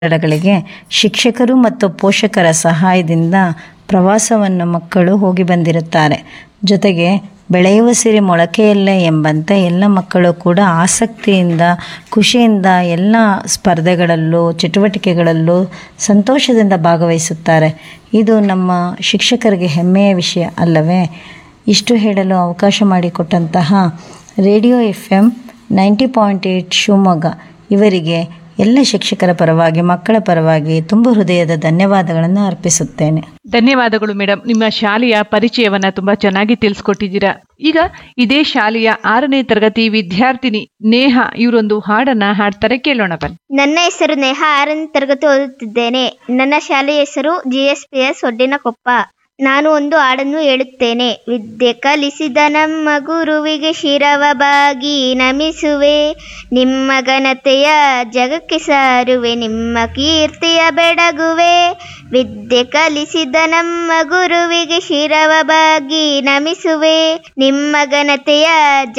ಸ್ಥಳಗಳಿಗೆ ಶಿಕ್ಷಕರು ಮತ್ತು ಪೋಷಕರ ಸಹಾಯದಿಂದ ಪ್ರವಾಸವನ್ನು ಮಕ್ಕಳು ಹೋಗಿ ಬಂದಿರುತ್ತಾರೆ ಜೊತೆಗೆ ಬೆಳೆಯುವ ಸಿರಿ ಮೊಳಕೆಯಲ್ಲೇ ಎಂಬಂತೆ ಎಲ್ಲ ಮಕ್ಕಳು ಕೂಡ ಆಸಕ್ತಿಯಿಂದ ಖುಷಿಯಿಂದ ಎಲ್ಲ ಸ್ಪರ್ಧೆಗಳಲ್ಲೂ ಚಟುವಟಿಕೆಗಳಲ್ಲೂ ಸಂತೋಷದಿಂದ ಭಾಗವಹಿಸುತ್ತಾರೆ ಇದು ನಮ್ಮ ಶಿಕ್ಷಕರಿಗೆ ಹೆಮ್ಮೆಯ ವಿಷಯ ಅಲ್ಲವೇ ಇಷ್ಟು ಹೇಳಲು ಅವಕಾಶ ಮಾಡಿಕೊಟ್ಟಂತಹ radio F M ninety point eight Shivamogga ಇವರಿಗೆ ಎಲ್ಲ ಶಿಕ್ಷಕರ ಪರವಾಗಿ ಮಕ್ಕಳ ಪರವಾಗಿ ತುಂಬ ಹೃದಯದ ಧನ್ಯವಾದಗಳನ್ನು ಅರ್ಪಿಸುತ್ತೇನೆ ಧನ್ಯವಾದಗಳು ಮೇಡಮ್ ನಿಮ್ಮ ಶಾಲೆಯ ಪರಿಚಯವನ್ನ ತುಂಬಾ ಚೆನ್ನಾಗಿ ತಿಳಿಸ್ಕೊಟ್ಟಿದ್ದೀರಾ ಈಗ ಇದೇ ಶಾಲೆಯ ಆರನೇ ತರಗತಿ ವಿದ್ಯಾರ್ಥಿನಿ ನೇಹ ಇವರೊಂದು ಹಾಡನ್ನ ಹಾಡ್ತಾರೆ ಕೇಳೋಣ ಬನ್ನಿ ನನ್ನ ಹೆಸರು ನೇಹ ಆರನೇ ತರಗತಿ ಓದುತ್ತಿದ್ದೇನೆ ನನ್ನ ಶಾಲೆಯ ಹೆಸರು G S P S Oddinakoppa ನಾನು ಒಂದು ಹಾಡನ್ನು ಹೇಳುತ್ತೇನೆ ವಿದ್ಯೆ ಕಲಿಸಿದ ನಮ್ಮ ಗುರುವಿಗೆ ಶಿರವ ಬಾಗಿ ನಮಿಸುವೆ ನಿಮ್ಮ ಘನತೆಯ ಜಗಕ್ಕೆ ಸಾರುವೆ ನಿಮ್ಮ ಕೀರ್ತಿಯ ಬೆಡಗುವೆ ವಿದ್ಯೆ ಕಲಿಸಿದ ನಮ್ಮ ಗುರುವಿಗೆ ಶಿರವ ಬಾಗಿ ನಮಿಸುವೆ ನಿಮ್ಮ ಘನತೆಯ